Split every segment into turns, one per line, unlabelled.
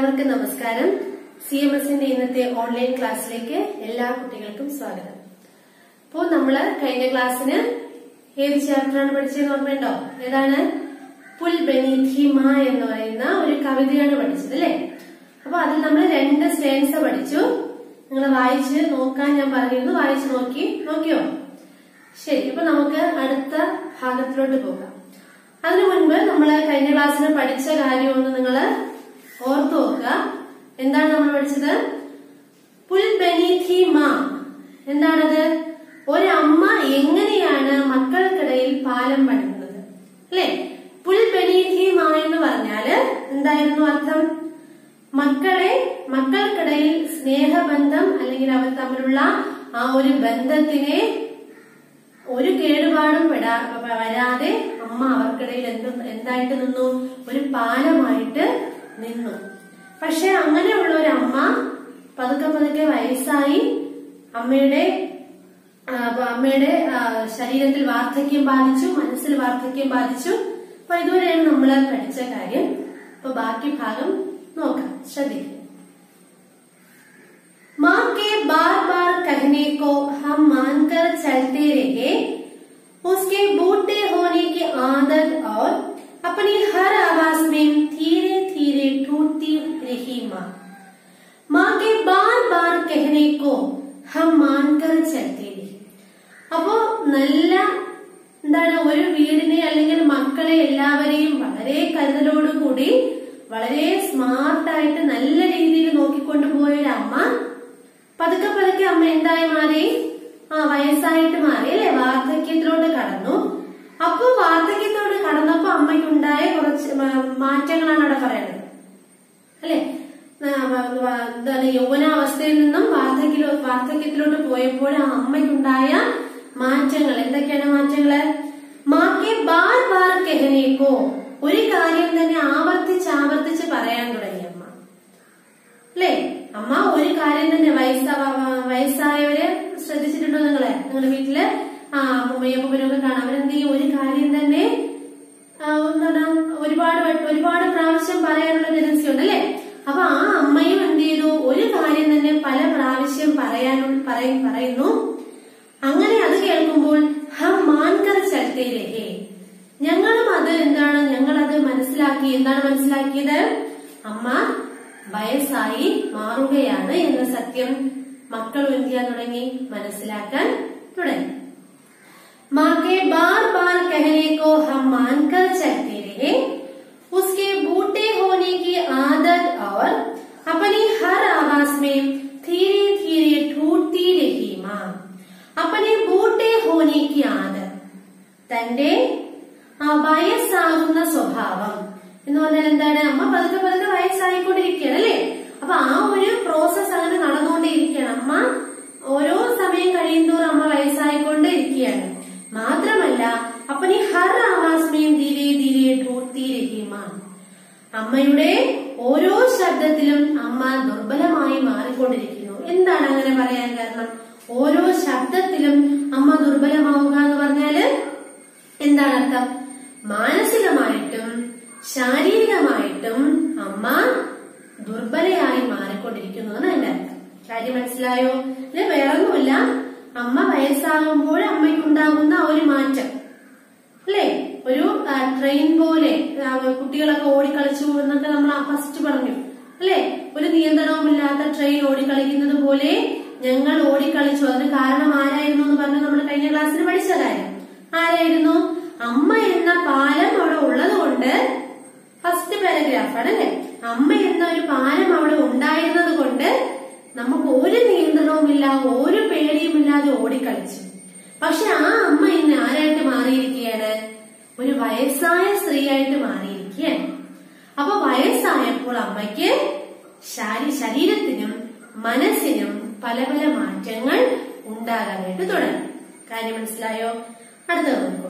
എല്ലാവർക്കും നമസ്കാരം C M എസിന്റെ ഇന്നത്തെ ഓൺലൈൻ ക്ലാസ്സിലേക്ക് എല്ലാ കുട്ടികൾക്കും സ്വാഗതം അപ്പോൾ നമ്മള് കഴിഞ്ഞ ക്ലാസ്സിന് ഏത് ചാപ്റ്ററാണ് പഠിച്ചതെന്ന് ഓർമ്മയുണ്ടോ ഏതാണ് പുൽ ബെനീഥിമ എന്ന് പറയുന്ന ഒരു കവിതയാണ് പഠിച്ചത് അല്ലേ അപ്പൊ അതിൽ നമ്മൾ രണ്ട് സ്റ്റേൻസ് പഠിച്ചു നിങ്ങൾ വായിച്ച് നോക്കാൻ ഞാൻ പറഞ്ഞിരുന്നു വായിച്ചു നോക്കി നോക്കിയോ ശരി അപ്പൊ നമുക്ക് അടുത്ത ഭാഗത്തിലോട്ട് പോകാം അതിനു മുൻപ് നമ്മൾ കഴിഞ്ഞ ക്ലാസ്സിൽ പഠിച്ച കാര്യം ഒന്ന് നിങ്ങൾ ഓർത്തു നോക്കുക എന്താണ് നമ്മൾ പഠിച്ചത് പുൽ ബനീഥി മാ എന്താണത് ഒരമ്മ എങ്ങനെയാണ് മക്കൾക്കിടയിൽ പാലം പണിയുന്നത് അല്ലെ പുൽ ബനീഥി മാ എന്ന് പറഞ്ഞാല് എന്തായിരുന്നു അർത്ഥം മക്കളെ മക്കൾക്കിടയിൽ സ്നേഹബന്ധം അല്ലെങ്കിൽ അവർ തമ്മിലുള്ള ആ ഒരു ബന്ധത്തിനെ ഒരു കേടുപാടും പെടാ വരാതെ അമ്മ അവർക്കിടയിൽ എന്ത് എന്തായിട്ട് നിന്നു ഒരു പാലമായിട്ട് നിന്നു പക്ഷെ അങ്ങനെയുള്ള ഒരു അമ്മ പതുക്കെ പതുക്കെ വയസ്സായി അമ്മയുടെ ആ, അപ്പൊ അമ്മയുടെ ആ, ശരീരത്തിൽ വാർദ്ധക്യം ബാധിച്ചു മനസ്സിൽ വാർദ്ധക്യം ബാധിച്ചു അപ്പൊ ഇതുവരെയാണ് നമ്മൾ പഠിച്ച കാര്യം അപ്പൊ ബാക്കി ഭാഗം നോക്കാം ശ്രദ്ധിക്കുക माँ के बार बार कहने को हम मानकर चलते रहे उसके बूढ़े होने की आदत और अपनी हर आवाज में धीरे धीरे टूटती रही माँ माँ के बार बार कहने को हम मानकर चलते रहे അപ്പോ നല്ല എന്താണ് ഒരു വീടിനെ അല്ലെങ്കിൽ മക്കളെ എല്ലാവരെയും വളരെ കരുതലോടുകൂടി വളരെ സ്മാർട്ടായിട്ട് നല്ല രീതിയിൽ നോക്കിക്കൊണ്ടുപോയ ഒരു അമ്മ പതുക്കെ പതുക്കെ അമ്മ എന്തായി മാറി ആ വയസ്സായിട്ട് മാറി അല്ലെ വാർദ്ധക്യത്തിലോട്ട് കടന്നു അപ്പൊ വാർദ്ധക്യത്തോട് കടന്നപ്പോ അമ്മയ്ക്കുണ്ടായ കുറച്ച് മ- മാറ്റങ്ങളാണ് അവിടെ പറയുന്നത് അല്ലെ ആ, വ- വ- എന്താണ് യൗവനാവസ്ഥയിൽ നിന്നും വാർദ്ധക്യ വാർദ്ധക്യത്തിലോട്ട് പോയപ്പോൾ ആ അമ്മയ്ക്കുണ്ടായ മാറ്റങ്ങൾ എന്തൊക്കെയാണ് മാറ്റങ്ങള് മാക്കെ ബാർ ബാർ കെഹനേക്കോ ഒരു കാര്യം തന്നെ ആവർത്തിച്ച് ആവർത്തിച്ച് പറയാൻ തുടങ്ങി അമ്മ അല്ലേ അമ്മ ഒരു കാര്യം തന്നെ വയസ്സാ വയസ്സായവരെ ശ്രദ്ധിച്ചിട്ടുണ്ടോ നിങ്ങളെ നിങ്ങളുടെ വീട്ടില് ആ അമ്മയും അപ്പൂപ്പനൊക്കെ കാണാം അവരെന്ത് ചെയ്യും ഒരു കാര്യം തന്നെ ആ, എന്താണ് ഒരുപാട് വട്ട- ഒരുപാട് പ്രാവശ്യം പറയാനുള്ള ടെൻഡൻസി ഉണ്ട് അല്ലേ അപ്പൊ ആ അമ്മയും എന്ത് ചെയ്തു ഒരു കാര്യം തന്നെ പല പ്രാവശ്യം പറയാനും പറയും പറയുന്നു അങ്ങനെ അത് കേൾക്കുമ്പോൾ ഹം മാൻകർ ചലത്തേരേ ഞങ്ങളും അത് എന്താണ് ഞങ്ങൾ അത് മനസ്സിലാക്കി എന്താണ് മനസ്സിലാക്കിയത് അമ്മ വയസ്സായി മാറുകയാണ് എന്ന സത്യം മക്കൾ എന്ത് ചെയ്യാൻ തുടങ്ങി മനസ്സിലാക്കാൻ തുടങ്ങി माँ के बार बार कहने को हम मानकर चलते रहे उसके बूटे होने की आदत और अपनी हर आवाज में धीरे धीरे टूटती रही माँ अपने बूटे होने की आदत തന്റെ ആ വയസ്സാകുന്ന സ്വഭാവം എന്ന് പറഞ്ഞാൽ എന്താണ് അമ്മ പതുക്കെ പതുക്കെ വയസ്സായിക്കൊണ്ടിരിക്കുകയാണ് അല്ലേ അപ്പൊ ആ ഒരു പ്രോസസ് അങ്ങനെ നടന്നുകൊണ്ടേയിരിക്കുകയാണ് അമ്മ ഓരോ സമയം കഴിയുന്തോറും അമ്മ വയസ്സായിക്കൊണ്ടേ ഇരിക്കുകയാണ് മാത്രമല്ല അപ്പനി ഹർ ആവാസ്മയും ധീരെ ധീരെ ടൂർത്തി രഹിമ അമ്മയുടെ ഓരോ ശബ്ദത്തിലും അമ്മ ദുർബലമായി മാറിക്കൊണ്ടിരിക്കുന്നു എന്താണ് അങ്ങനെ പറയാൻ കാരണം ഓരോ ശബ്ദത്തിലും അമ്മ ദുർബലമാവുക എന്ന് പറഞ്ഞാല് എന്താണ് അർത്ഥം മാനസികമായിട്ടും ശാരീരികമായിട്ടും അമ്മ ദുർബലയായി മാറിക്കൊണ്ടിരിക്കുന്നു എന്നാണ് എന്റെ അർത്ഥം കാര്യം മനസ്സിലായോ ഇത് വേറൊന്നുമില്ല അമ്മ വയസ്സാകുമ്പോൾ അമ്മയ്ക്കുണ്ടാകുന്ന ആ ഒരു മാറ്റം അല്ലേ ഒരു ആ, ട്രെയിൻ പോലെ ആ, കുട്ടികളൊക്കെ ഓടിക്കളിച്ചു എന്നൊക്കെ നമ്മൾ ഫസ്റ്റ് പറഞ്ഞു അല്ലേ ഒരു നിയന്ത്രണവുമില്ലാത്ത ട്രെയിൻ ഓടിക്കളിക്കുന്നത് പോലെ ഞങ്ങൾ ഓടിക്കളിച്ചു അതിന് കാരണം ആരായിരുന്നു എന്ന് പറഞ്ഞു നമ്മൾ കഴിഞ്ഞ ക്ലാസ്സിൽ പഠിച്ച കാര്യം ആരായിരുന്നു അമ്മ എന്ന പാലം അവിടെ ഉള്ളത് കൊണ്ട് ഫസ്റ്റ് പാരഗ്രാഫാണ് അല്ലെ അമ്മ എന്ന ഒരു പാലം അവിടെ ഉണ്ടായിരുന്നത് കൊണ്ട് നമുക്ക് ഒരു നിയന്ത്രണവുമില്ല ഒരു പേടിയുമില്ലാതെ ഓടിക്കളിച്ചു പക്ഷെ ആ അമ്മ ഇന്ന് ആരായിട്ട് മാറിയിരിക്കുകയാണ് ഒരു വയസ്സായ സ്ത്രീയായിട്ട് മാറിയിരിക്കുകയാണ് അപ്പൊ വയസ്സായപ്പോൾ അമ്മയ്ക്ക് ശാരീ ശരീരത്തിനും മനസ്സിനും പല പല മാറ്റങ്ങൾ ഉണ്ടാകാനായിട്ട് തുടങ്ങി കാര്യം മനസ്സിലായോ അടുത്തത് നോക്കൂ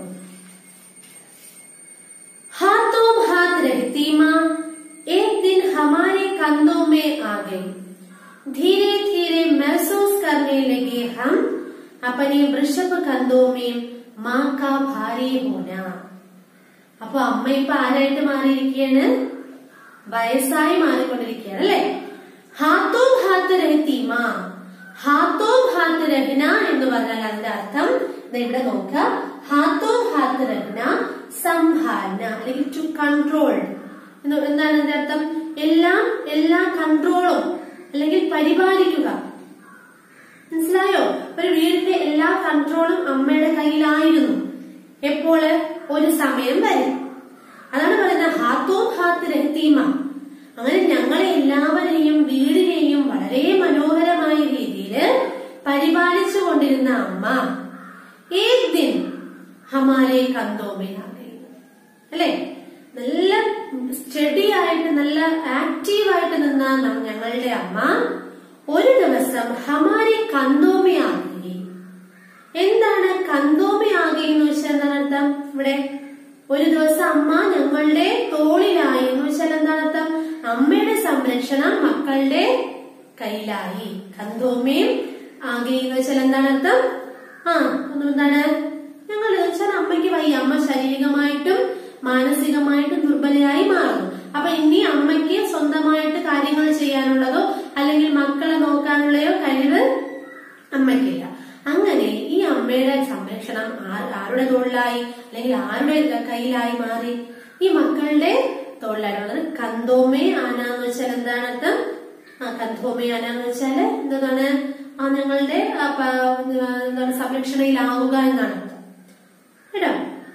हाथों हाथ रहती माँ एक दिन हमारे कंधों में आ गई धीरे धीरे महसूस करने लगे हम अपने वृषभ कंधों में माँ का भारी होना അപ്പൊ അമ്മ ഇപ്പൊ ആരായിട്ട് മാറിയിരിക്കുകയാണ് വയസ്സായി മാറിക്കൊണ്ടിരിക്കുകയാണ് അല്ലെ ഹാത്തോ ഹാത്ത് രഹത്തി മാ ഹാത്തോ ഹാത്ത് രഹന എന്ന് പറഞ്ഞാൽ അതിന്റെ അർത്ഥം ദേ ഇവിടെ നോക്കുക ഹാത്തോ ഹാത്ത് രഹന സംഭാലന അല്ലെങ്കിൽ ടു കൺട്രോൾ എന്താണ് അതിന്റെ അർത്ഥം എല്ലാം എല്ലാ കൺട്രോളും അല്ലെങ്കിൽ പരിപാലിക്കുക മനസ്സിലായോ ഒരു വീടിന്റെ എല്ലാ കൺട്രോളും അമ്മയുടെ കയ്യിലായിരുന്നു എപ്പോള് ഒരു സമയം വരെ അതാണ് പറയുന്നത് ഹാത്തോം ഹാത്ത് രഹത്തീമ അങ്ങനെ ഞങ്ങളെ എല്ലാവരെയും വീടിനെയും വളരെ മനോഹരമായ രീതിയിൽ പരിപാലിച്ചു കൊണ്ടിരുന്ന അമ്മ ഏക് ദിൻ ഹമാരെ കന്തോമയാകെ അല്ലെ നല്ല സ്റ്റഡി ആയിട്ട് നല്ല ആക്റ്റീവായിട്ട് നിന്ന നം- ഞങ്ങളുടെ അമ്മ ഒരു ദിവസം ഹമാരെ കന്തോമയാകെ എന്താണ് കന്തോമയാകെ എന്ന് വെച്ചാൽ എന്താണ് അർത്ഥം ഇവിടെ ഒരു ദിവസം അമ്മ ഞങ്ങളുടെ തോളിലായി എന്ന് വെച്ചാൽ എന്താണ് അർത്ഥം അമ്മയുടെ സംരക്ഷണം മക്കളുടെ കയ്യിലായി കന്തോമയും ആകെ എന്ന് വെച്ചാൽ എന്താണ് അർത്ഥം ആ ഒന്ന് എന്താണ് ഞങ്ങൾ എന്ന് വെച്ചാൽ അമ്മയ്ക്ക് വയ്യ അമ്മ ശാരീരികമായിട്ടും മാനസികമായിട്ടും ദുർബലയായി മാറുന്നു അപ്പൊ ഇനി അമ്മയ്ക്ക് സ്വന്തമായിട്ട് കാര്യങ്ങൾ ചെയ്യാനുള്ളതോ അല്ലെങ്കിൽ മക്കളെ നോക്കാനുള്ളയോ കഴിവ് അമ്മയ്ക്കില്ല അങ്ങനെ ഈ അമ്മയുടെ സംരക്ഷണം ആ- ആരുടെ തോളിലായി അല്ലെങ്കിൽ ആരുടെ കയ്യിലായി മാറി ഈ മക്കളുടെ തോളിലായി ഉള്ളത് കന്തോമേ ആന എന്ന് വെച്ചാൽ എന്താണ് അർത്ഥം ആ കന്തോമേ ആന എന്ന് വെച്ചാൽ എന്താണ് ആ ഞങ്ങളുടെ ആ പ- എന്താണ് സംരക്ഷണയിലാവുക എന്നാണ് അർത്ഥം കേട്ടോ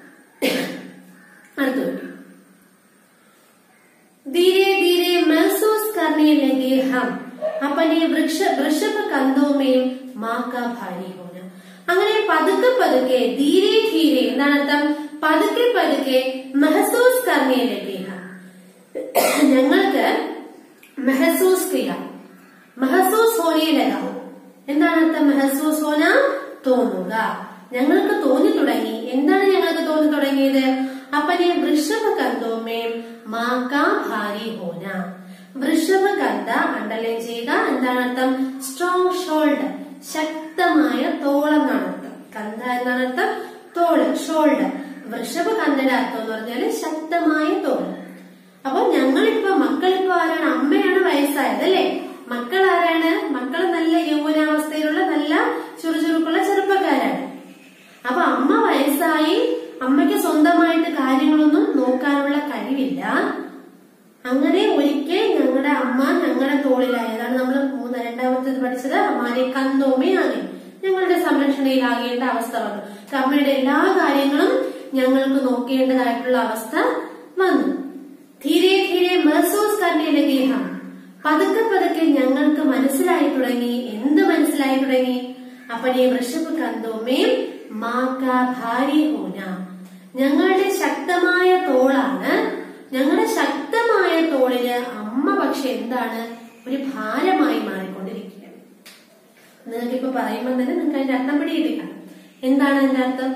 അടുത്ത धीरे धीरे महसूस करने लगे हम अपने वृक्ष वृषभ कंधों में माँ का भारी होना അങ്ങനെ പതുക്കെ പതുക്കെ ധീരെ ധീരെ എന്താണ് അർത്ഥം പതുക്കെ പതുക്കെ മെഹസൂസ് കർണേ ലगे हम ഞങ്ങൾക്ക് മെഹസൂസ് ചെയ്യാം മെഹസൂസ് ഹോനെ ലഗ എന്താണ് അർത്ഥം മെഹസൂസ് ഹോന തോന്നുക ഞങ്ങൾക്ക് തോന്നി തുടങ്ങി എന്താണ് ഞങ്ങൾക്ക് തോന്നി തുടങ്ങിയത് അപ്പനെ വൃഷഭ കന്തോമേ മാക്ക ഭാരി ഹോന വൃഷഭ കന്ത അണ്ടർലൈൻ ചെയ്യുക എന്താണ് അർത്ഥം സ്ട്രോങ് ഷോൾഡർ ശക്തമായ തോളെന്നാണ് അർത്ഥം കന്ത എന്നാണ് അർത്ഥം തോള് ഷോൾഡർ വൃഷഭ കന്തയുടെ അർത്ഥം എന്ന് പറഞ്ഞാല് ശക്തമായ തോള് അപ്പൊ ഞങ്ങളിപ്പോ മക്കളിപ്പോ ആരാണ് അമ്മയാണ് വയസ്സായത് അല്ലേ മക്കൾ ആരാണ് മക്കൾ നല്ല യൗവനാവസ്ഥയിലുള്ള നല്ല ചുറുചുറുക്കുള്ള ചെറുപ്പക്കാരാണ് അപ്പൊ അമ്മ വയസ്സായി അമ്മയ്ക്ക് സ്വന്തമായിട്ട് കാര്യങ്ങളൊന്നും നോക്കാനുള്ള കഴിവില്ല അങ്ങനെ ഒരിക്കൽ ഞങ്ങളുടെ അമ്മ ഞങ്ങളുടെ തോളിലായി അതാണ് നമ്മൾ മൂന്ന് രണ്ടാമത്തേത് പഠിച്ചത് അമ്മാരെ കന്തോമയാകെ ഞങ്ങളുടെ സംരക്ഷണയിലാകേണ്ട അവസ്ഥ വന്നു അമ്മയുടെ എല്ലാ കാര്യങ്ങളും ഞങ്ങൾക്ക് നോക്കേണ്ടതായിട്ടുള്ള അവസ്ഥ വന്നു ധീരെ ധീരെ മെഹസൂസ് കർണേ ലഗേ ഹം പതുക്കെ പതുക്കെ ഞങ്ങൾക്ക് മനസ്സിലായി തുടങ്ങി എന്ത് മനസ്സിലായി തുടങ്ങി അപ്പനെ വൃഷഭ കന്തോമേം മാക്ക ഭാരി ഹോന ഞങ്ങളുടെ ശക്തമായ തോളാണ് ഞങ്ങളുടെ ശക്തമായ തോളില് അമ്മ പക്ഷെ എന്താണ് ഒരു ഭാരമായി മാറിക്കൊണ്ടിരിക്കുകയാണ് നിങ്ങൾക്ക് ഇപ്പൊ പറയുമ്പോൾ തന്നെ നിങ്ങൾക്ക് അതിന്റെ അർത്ഥം പിടികിട്ടിക്കണം എന്താണ് അതിന്റെ അർത്ഥം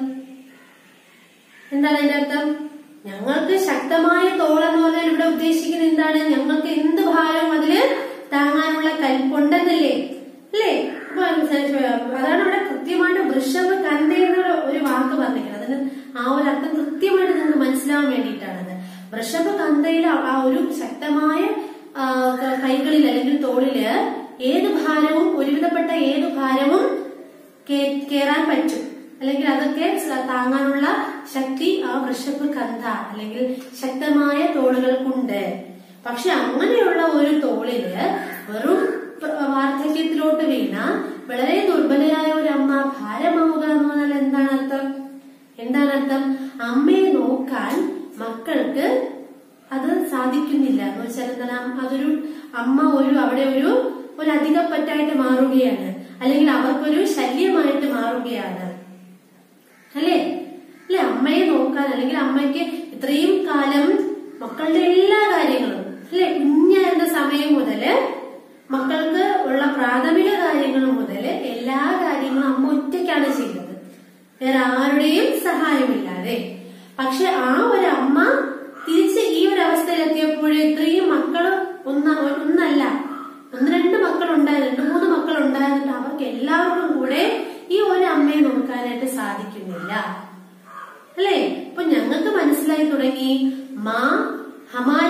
എന്താണ് അതിന്റെ അർത്ഥം ഞങ്ങൾക്ക് ശക്തമായ തോളെന്ന് പറഞ്ഞാൽ ഇവിടെ ഉദ്ദേശിക്കുന്നത് എന്താണ് ഞങ്ങൾക്ക് എന്ത് ഭാരവും അതില് താങ്ങാനുള്ള കൽപ്പുണ്ടെന്നല്ലേ അല്ലേ അപ്പൊ അതാണ് ഇവിടെ കൃത്യമായിട്ട് വൃഷഭ കന്ത എന്നുള്ള ഒരു വാക്ക് പറഞ്ഞിരിക്കുന്നത് അതിന് ആ ഒരു അർത്ഥം കൃത്യമായിട്ട് നിങ്ങൾക്ക് മനസ്സിലാവാൻ വേണ്ടിയിട്ടാണത് വൃഷഭ കന്തയിൽ ആ ഒരു ശക്തമായ ആ, ക- കൈകളിൽ അല്ലെങ്കിൽ തോളില് ഏത് ഭാരവും ഒരുവിധപ്പെട്ട ഏത് ഭാരവും കേ- കേറാൻ പറ്റും അല്ലെങ്കിൽ അതൊക്കെ സ- താങ്ങാനുള്ള ശക്തി ആ വൃഷഭ കന്ധ അല്ലെങ്കിൽ ശക്തമായ തോളുകൾക്കുണ്ട് പക്ഷെ അങ്ങനെയുള്ള ഒരു തോളില് വെറും പ്ര- വാർദ്ധക്യത്തിലോട്ട് വീണ വളരെ ദുർബലയായ ഒരു അമ്മ ഭാരമാവുക എന്ന് പറഞ്ഞാൽ എന്താണ് അർത്ഥം എന്താണ് അർത്ഥം അമ്മയെ നോക്കാൻ മക്കൾക്ക് അത് സാധിക്കുന്നില്ല എന്ന് വെച്ചാൽ എന്താണ് അതൊരു അമ്മ ഒരു അവിടെ ഒരു ഒരു അധികപ്പറ്റായിട്ട് മാറുകയാണ് അല്ലെങ്കിൽ അവർക്കൊരു ശല്യമായിട്ട് മാറുകയാണ് അല്ലേ അല്ലെ അമ്മയെ നോക്കാൻ അല്ലെങ്കിൽ അമ്മയ്ക്ക് ഇത്രയും കാലം മക്കളുടെ എല്ലാ കാര്യങ്ങളും അല്ലെ കുഞ്ഞായിരുന്ന സമയം മുതല് മക്കൾക്ക് ഉള്ള പ്രാഥമിക കാര്യങ്ങൾ മുതൽ എല്ലാ കാര്യങ്ങളും അമ്മ ഒറ്റയ്ക്കാണ് ചെയ്തത് വേറെ ആരുടെയും സഹായമില്ലാതെ പക്ഷെ ആ ഒരു അമ്മ തിരിച്ച് ഈ ഒരു അവസ്ഥയിലെത്തിയപ്പോഴേ ഇത്രയും മക്കൾ ഒന്ന ഒന്നല്ല ഒന്ന് രണ്ട് മക്കൾ ഉണ്ടായിരുന്നു രണ്ട് മൂന്ന് മക്കൾ ഉണ്ടായിരുന്നിട്ട് അവർക്ക് എല്ലാവർക്കും കൂടെ ഈ ഒരു അമ്മയെ നോക്കാനായിട്ട് സാധിക്കുന്നില്ല അല്ലേ ഇപ്പൊ ഞങ്ങൾക്ക് മനസ്സിലായി തുടങ്ങി മാ ഹമാരെ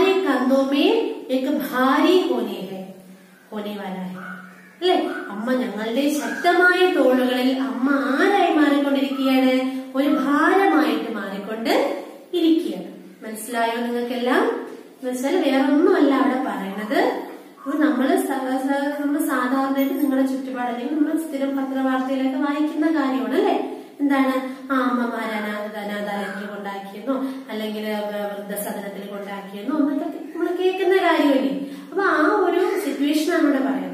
कंधों में एक भारी होने है होने वाला है അല്ലെ അമ്മ ഞങ്ങളുടെ ശക്തമായ തോളുകളിൽ അമ്മ ആരായി മാറിക്കൊണ്ടിരിക്കുകയാണ് ഒരു ഭാരമായിട്ട് മാറിക്കൊണ്ട് ഇരിക്കുകയാണ് മനസ്സിലായോ നിങ്ങൾക്കെല്ലാം എന്ന് വെച്ചാൽ വേറെ ഒന്നുമല്ല അവിടെ പറയണത് അപ്പൊ നമ്മള് സ- സ- നമ്മള് സാധാരണയായിട്ട് നിങ്ങളുടെ ചുറ്റുപാട് അല്ലെങ്കിൽ നമ്മൾ സ്ഥിരം പത്രവാർത്തയിലൊക്കെ വായിക്കുന്ന കാര്യമാണ് അല്ലെ എന്താണ് ആ അമ്മമാരെ അനാഥ അനാഥാലയത്തിൽ കൊണ്ടാക്കിയെന്നോ അല്ലെങ്കിൽ വൃദ്ധസദനത്തിൽ കൊണ്ടാക്കിയെന്നോ എന്നൊക്കെ നമ്മൾ കേൾക്കുന്ന കാര്യമല്ലേ അപ്പൊ ആ ഒരു സിറ്റുവേഷനാണ് ഇവിടെ പറയുന്നത്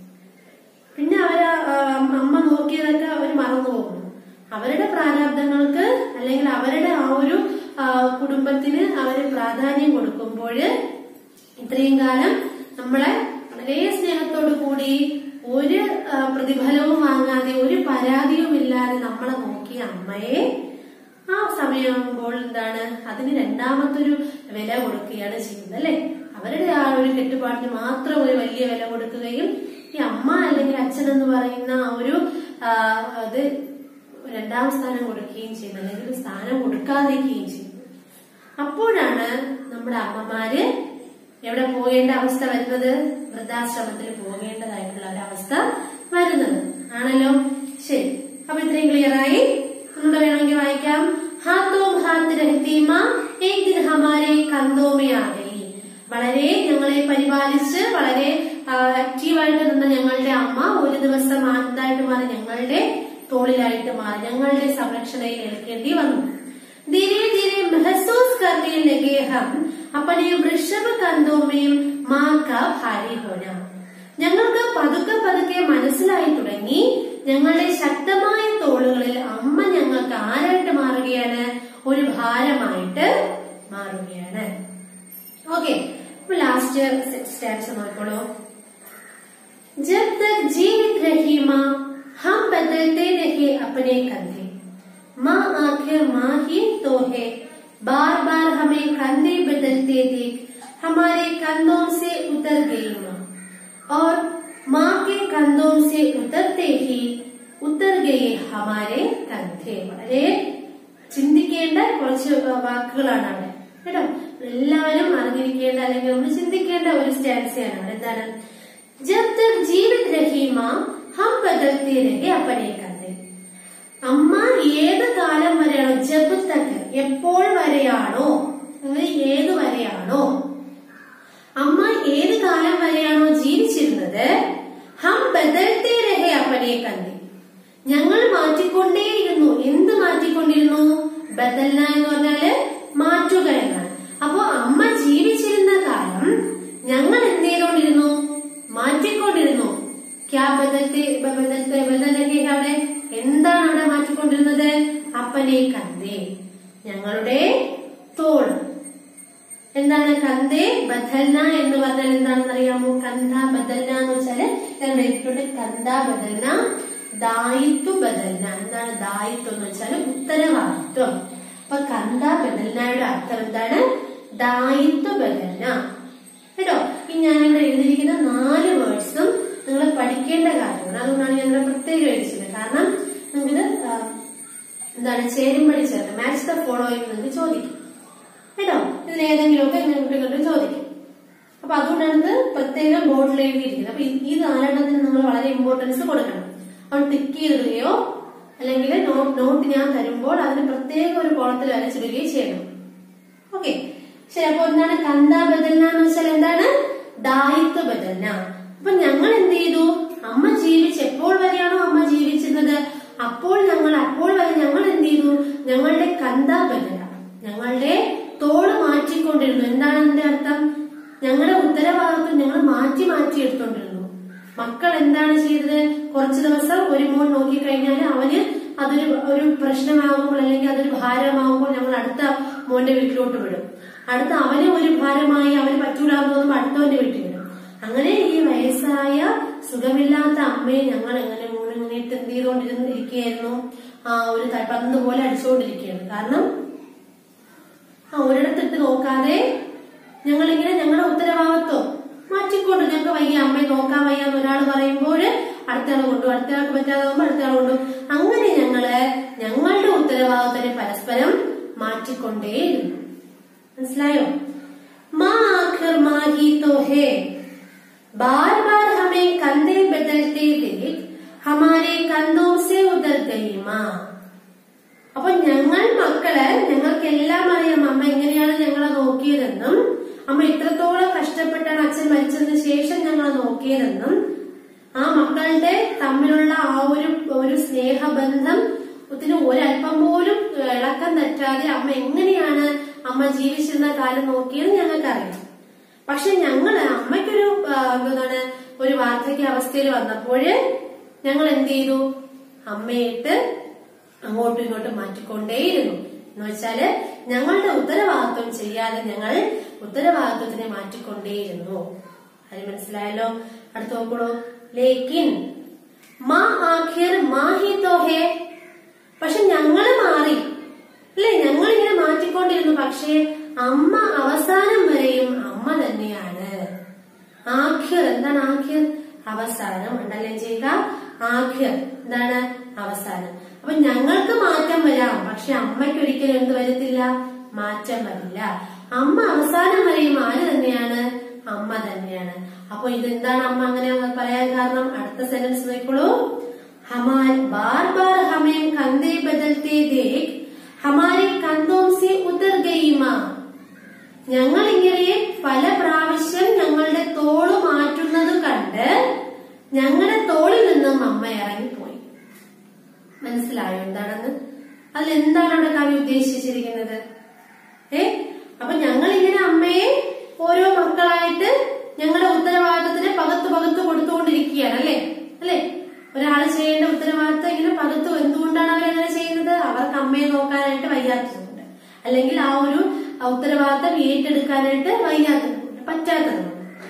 പിന്നെ അവര് ആ, അമ്മ നോക്കിയതൊക്കെ അവർ മറന്നു പോകുന്നു അവരുടെ പ്രാരാബ്ദങ്ങൾക്ക് അല്ലെങ്കിൽ അവരുടെ ആ ഒരു ആ, കുടുംബത്തിന് അവര് പ്രാധാന്യം കൊടുക്കുമ്പോൾ ഇത്രയും കാലം നമ്മളെ വളരെ സ്നേഹത്തോടു കൂടി ഒരു ആ, പ്രതിഫലവും വാങ്ങാതെ ഒരു പരാതിയും ഇല്ലാതെ നമ്മളെ നോക്കിയ അമ്മയെ ആ സമയമാകുമ്പോൾ എന്താണ് അതിന് രണ്ടാമത്തൊരു വില കൊടുക്കുകയാണ് ചെയ്യുന്നത് അല്ലെ അവരുടെ ആ ഒരു കെട്ടുപാടിന് മാത്രം ഒരു വലിയ വില കൊടുക്കുകയും ഈ അമ്മ അല്ലെങ്കിൽ അച്ഛൻ എന്ന് പറയുന്ന ആ ഒരു ആ, അത് രണ്ടാം സ്ഥാനം കൊടുക്കുകയും ചെയ്യുന്നു അല്ലെങ്കിൽ ഒരു സ്ഥാനം കൊടുക്കാതിരിക്കുകയും ചെയ്യുന്നു അപ്പോഴാണ് നമ്മുടെ അമ്മമാര് എവിടെ പോകേണ്ട അവസ്ഥ വരുന്നത് വൃദ്ധാശ്രമത്തിൽ പോകേണ്ടതായിട്ടുള്ള ഒരു അവസ്ഥ വരുന്നത് ആണല്ലോ ശരി അപ്പൊ ഇത്രയും ക്ലിയർ ആയി ഒന്നുകൂടെ വേണമെങ്കിൽ വായിക്കാം ഹാത്തോ ഹാത്ത് രഹത്തീമ ഏക് ദിൻ ഹമാരെ കന്തോമേ ആകലി വളരെ ഞങ്ങളെ പരിപാലിച്ച് വളരെ ആക്റ്റീവായിട്ട് നിന്ന ഞങ്ങളുടെ അമ്മ ഒരു ദിവസം എന്തായിട്ട് മാറി ഞങ്ങളുടെ തോളിലായിട്ട് മാറി ഞങ്ങളുടെ സംരക്ഷണയിൽ ഏൽക്കേണ്ടി വന്നു धीरे धीरे महसूस करने लगे हम अपने वृषभ कंधों में माँ का भारी होना ഞങ്ങൾക്ക് പതുക്കെ പതുക്കെ മനസ്സിലായി തുടങ്ങി ഞങ്ങളുടെ ശക്തമായ തോളുകളിൽ അമ്മ ഞങ്ങൾക്ക് ആരായിട്ട് മാറുകയാണ് ഒരു ഭാരമായിട്ട് മാറുകയാണ് ഓക്കെ അപ്പൊ ലാസ്റ്റ് സ്റ്റാൻസ് നോക്കോളൂ जब तक जीवित रही माँ हम बदलते रहे अपने कंधे माँ आखिर माँ ही तो है बार बार हमें कंधे बदलते देख हमारे कंधों से उतर गई माँ और माँ के कंधों से उतरते ही ഉത്തർ ഗയെ ഹമാരെ കന്ധേ വളരെ ചിന്തിക്കേണ്ട കുറച്ച് വാക്കുകളാണ് അവിടെ കേട്ടോ എല്ലാവരും അറിഞ്ഞിരിക്കേണ്ട അല്ലെങ്കിൽ നമ്മൾ ചിന്തിക്കേണ്ട ഒരു സ്റ്റാൻസയാണ് അവിടെ എന്താണ് ജബ് തക് ജീവിത് രഹി മാ ഹം ബദൽത്തെ രഹെ അപ്പനെ കന്ധേ അമ്മ ഏത് കാലം വരെയാണോ ജബ് തക്ക് എപ്പോൾ വരെയാണോ അങ്ങനെ ഏത് വരെയാണോ അമ്മ ഏത് കാലം വരെയാണോ ജീവിച്ചിരുന്നത് ഹം ബദൽത്തെ രഹെ അപ്പനെ കന്തി ഞങ്ങൾ മാറ്റിക്കൊണ്ടേയിരുന്നു എന്ത് മാറ്റിക്കൊണ്ടിരുന്നു ബദൽന എന്ന് പറഞ്ഞാല് മാറ്റുക എന്നാണ് അപ്പോ അമ്മ ജീവിച്ചിരുന്ന കാലം ഞങ്ങൾ എന്ത് ചെയ്തുകൊണ്ടിരുന്നു മാറ്റിക്കൊണ്ടിരുന്നു ക്യാ ബദൽത്തെ ബദൽത്തെ ബദലഹെ അവിടെ എന്താണ് അവിടെ മാറ്റിക്കൊണ്ടിരുന്നത് അപ്പനെ കന്തേ ഞങ്ങളുടെ തോൾ എന്താണ് കന്തേ ബദൽന എന്ന് പറഞ്ഞാൽ എന്താണെന്ന് അറിയാമോ കന്ത ബദൽന എന്ന് വെച്ചാല് ഞാൻ എഴുതിയിട്ടുണ്ട് കന്ത ബദൽന ദായിത്വ ബദൽന എന്താണ് ദായിത്വം എന്ന് വെച്ചാൽ ഉത്തരവാദിത്വം അപ്പൊ കന്ത ബദൽനയുടെ അർത്ഥം എന്താണ് ദായിത്വ ബദൽന കേട്ടോ ഈ ഞാനിവിടെ എഴുതിയിരിക്കുന്ന നാല് വേർഡ്സും നിങ്ങൾ പഠിക്കേണ്ട കാര്യമാണ് അതുകൊണ്ടാണ് ഞാൻ ഇവിടെ പ്രത്യേകം എഴുതിച്ചത് കാരണം നിങ്ങൾക്കിത് ആ, എന്താണ് ചേരുംപടി ചേർത്ത് മാച്ച് ദ ഫോളോയിങ് നിങ്ങൾക്ക് ചോദിക്കും കേട്ടോ ഇതിൽ ഏതെങ്കിലുമൊക്കെ നിങ്ങൾക്ക് ഇങ്ങോട്ട് ചോദിക്കും അപ്പൊ അതുകൊണ്ടാണ് ഇത് പ്രത്യേകം ബോർഡിൽ എഴുതിയിരിക്കുന്നത് അപ്പൊ ഈ- ഈ നാലെണ്ണത്തിന് നിങ്ങൾ വളരെ ഇമ്പോർട്ടൻസ് കൊടുക്കണം അവൻ ടിക്ക് ചെയ്തിടുകയോ അല്ലെങ്കിൽ നോട്ട് ഞാൻ തരുമ്പോൾ അതിന് പ്രത്യേക ഒരു കോളത്തിൽ വരച്ചിടുകയോ ചെയ്യണം ഓക്കെ ശരി അപ്പൊ എന്താണ് കന്ത ബദൽന എന്ന് വെച്ചാൽ എന്താണ് ദായിത്വ ബദൽന അപ്പൊ ഞങ്ങൾ എന്ത് ചെയ്തു അമ്മ ജീവിച്ച് എപ്പോൾ വരെയാണോ അമ്മ ജീവിച്ചിരുന്നത് അപ്പോൾ ഞങ്ങൾ അപ്പോൾ വരെ ഞങ്ങൾ എന്ത് ചെയ്തു ഞങ്ങളുടെ കന്ത ബദല ഞങ്ങളുടെ തോട് മാറ്റിക്കൊണ്ടിരുന്നു എന്താണ് അതിന്റെ അർത്ഥം ഞങ്ങളുടെ ഉത്തരവാദിത്വം ഞങ്ങൾ മാറ്റി മാറ്റി എടുത്തോണ്ടിരുന്നു മക്കൾ എന്താണ് ചെയ്തത് കുറച്ചു ദിവസം ഒരു മോൻ നോക്കിക്കഴിഞ്ഞാൽ അവന് അതൊരു ഒരു പ്രശ്നമാകുമ്പോൾ അല്ലെങ്കിൽ അതൊരു ഭാരമാകുമ്പോൾ ഞങ്ങൾ അടുത്ത മോന്റെ വീട്ടിലോട്ട് വിടും അടുത്ത അവന് ഒരു ഭാരമായി അവന് പറ്റൂലാന്ന് തോന്നുമ്പോൾ അടുത്തവന്റെ വീട്ടിൽ വിടും അങ്ങനെ ഈ വയസ്സായ സുഖമില്ലാത്ത അമ്മയെ ഞങ്ങൾ എങ്ങനെ ഇങ്ങനെ ഇട്ട് എന്ത് ചെയ്തുകൊണ്ടിരുന്നിരിക്കുകയായിരുന്നു ആ ഒരു ത- പന്ത് പോലെ അടിച്ചുകൊണ്ടിരിക്കുകയാണ് കാരണം ആ ഒരിടത്തിട്ട് നോക്കാതെ ഞങ്ങളിങ്ങനെ ഞങ്ങളുടെ ഉത്തരവാദിത്വം മാറ്റിക്കൊണ്ട് ഞങ്ങൾക്ക് വയ്യ അമ്മയെ നോക്കാൻ വയ്യ എന്ന് ഒരാൾ പറയുമ്പോൾ അടുത്തയാൾ കൊണ്ടു അടുത്തയാൾക്ക് പറ്റാതാകുമ്പോൾ അടുത്തയാൾ കൊണ്ടു അങ്ങനെ ഞങ്ങള് ഞങ്ങളുടെ ഉത്തരവാദിത്തത്തെ പരസ്പരം മാറ്റിക്കൊണ്ടേയിരുന്നു മനസ്സിലായോ മാ ആഖിർ മാ तो है बार बार हमें कंधे बदलते देख हमारे कंधों से उतर गई माँ അപ്പൊ ഞങ്ങൾ മക്കള് ഞങ്ങൾക്കെല്ലാം അറിയാം അമ്മ എങ്ങനെയാണ് ഞങ്ങളെ നോക്കിയതെന്നും അമ്മ ഇത്രത്തോളം കഷ്ടപ്പെട്ടാണ് അച്ഛൻ മരിച്ചതിന് ശേഷം ഞങ്ങളെ നോക്കിയതെന്നും ആ മക്കളുടെ തമ്മിലുള്ള ആ ഒരു ഒരു സ്നേഹബന്ധം ത്തിന് ഒരല്പം പോലും ഇളക്കം തെറ്റാതെ അമ്മ എങ്ങനെയാണ് അമ്മ ജീവിച്ചിരുന്ന കാലം നോക്കിയത് ഞങ്ങൾക്കറിയാം പക്ഷെ ഞങ്ങള് അമ്മയ്ക്കൊരു ആ, എന്താണ് ഒരു വാർദ്ധക്യ അവസ്ഥയിൽ വന്നപ്പോഴ് ഞങ്ങൾ എന്ത് ചെയ്തു അമ്മയിട്ട് അങ്ങോട്ടും ഇങ്ങോട്ടും മാറ്റിക്കൊണ്ടേയിരുന്നു എന്ന് വെച്ചാല് ഞങ്ങളുടെ ഉത്തരവാദിത്വം ചെയ്യാതെ ഞങ്ങൾ ഉത്തരവാദിത്വത്തിനെ മാറ്റിക്കൊണ്ടേയിരുന്നു അത് മനസ്സിലായല്ലോ അടുത്ത് നോക്കണോ ലേക്കിൻ മാ ആഖിർ മാ ഹി തോ ഹേ പക്ഷെ ഞങ്ങള് മാറി അല്ലെ ഞങ്ങൾ ഇങ്ങനെ മാറ്റിക്കൊണ്ടിരുന്നു പക്ഷേ അമ്മ അവസാനം വരെയും അമ്മ തന്നെയാണ് ആഖ്യർ എന്താണ് ആഖ്യർ അവസാനം ഉണ്ടല്ലേ ചെയ്യുക ആഖ്യർ എന്താണ് അവസാനം അപ്പൊ ഞങ്ങൾക്ക് മാറ്റം വരാം പക്ഷെ അമ്മയ്ക്ക് ഒരിക്കലും എന്ത് വരത്തില്ല മാറ്റം വരില്ല അമ്മ അവസാനം വരെയും ആര് തന്നെയാണ് അമ്മ തന്നെയാണ് അപ്പൊ ഇതെന്താണ് അമ്മ അങ്ങനെ പറയാൻ കാരണം അടുത്ത സെന്റൻസ് നോക്കിക്കോളൂ हमारे बार बार हमें कंधे बदलते देख हमारे कंधों से उतर गई माँ ഞങ്ങൾ ഇങ്ങനെ പല പ്രാവശ്യം ഞങ്ങളുടെ തോള് മാറ്റുന്നത് കണ്ട് ഞങ്ങളുടെ തോളിൽ നിന്നും അമ്മ ഇറങ്ങിപ്പോയി മനസ്സിലായോ എന്താണെന്ന് അതിൽ എന്താണ് അവിടെ കവി ഉദ്ദേശിച്ചിരിക്കുന്നത് ഏ അപ്പൊ ഞങ്ങൾ ഇങ്ങനെ അമ്മയെ ഓരോ മക്കളായിട്ട് ഞങ്ങളുടെ ഉത്തരവാദിത്തത്തിന് പകത്ത് പകത്ത് കൊടുത്തുകൊണ്ടിരിക്കുകയാണ് അല്ലേ അല്ലേ ഒരാൾ ചെയ്യേണ്ട ഉത്തരവാദിത്തം ഇങ്ങനെ പകത്ത് എന്തുകൊണ്ടാണ് അവരങ്ങനെ ചെയ്യുന്നത് അവർക്ക് അമ്മയെ നോക്കാനായിട്ട് വയ്യാത്തതുകൊണ്ട് അല്ലെങ്കിൽ ആ ഒരു ഉത്തരവാദിത്തം ഏറ്റെടുക്കാനായിട്ട് വയ്യാത്തതുകൊണ്ട് പറ്റാത്തതുകൊണ്ട്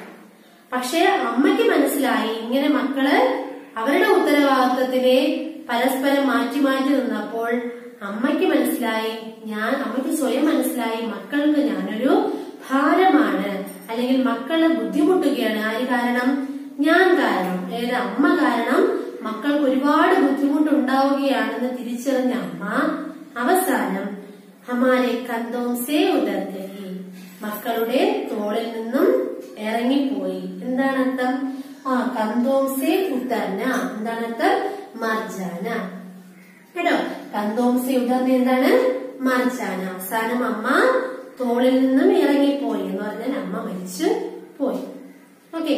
പക്ഷെ അമ്മയ്ക്ക് മനസ്സിലായി ഇങ്ങനെ മക്കള് അവരുടെ ഉത്തരവാദിത്തത്തിനെ പരസ്പരം മാറ്റി മാറ്റി നിന്നപ്പോൾ അമ്മയ്ക്ക് മനസ്സിലായി ഞാൻ അമ്മയ്ക്ക് സ്വയം മനസ്സിലായി മക്കൾക്ക് ഞാനൊരു ഭാരമാണ് അല്ലെങ്കിൽ മക്കള് ബുദ്ധിമുട്ടുകയാണ് ആര് കാരണം ഞാൻ കാരണം അതായത് അമ്മ കാരണം മക്കൾക്ക് ഒരുപാട് ബുദ്ധിമുട്ടുണ്ടാവുകയാണെന്ന് തിരിച്ചറിഞ്ഞ അമ്മ അവസാനം ഹമാരെ കന്തോം സേ ഉദർഗി മക്കളുടെ തോളിൽ നിന്നും ഇറങ്ങിപ്പോയി എന്താണ് അർത്ഥം ആ കന്തോം സേ ഉത്തർന എന്താണ് അർത്ഥം മർജാന കേട്ടോ കന്തോം സേ ഉത്തർന എന്താണ് മർജാന അവസാനം അമ്മ തോളിൽ നിന്നും ഇറങ്ങിപ്പോയി എന്ന് പറഞ്ഞാൽ അമ്മ മരിച്ചു പോയി ഓക്കെ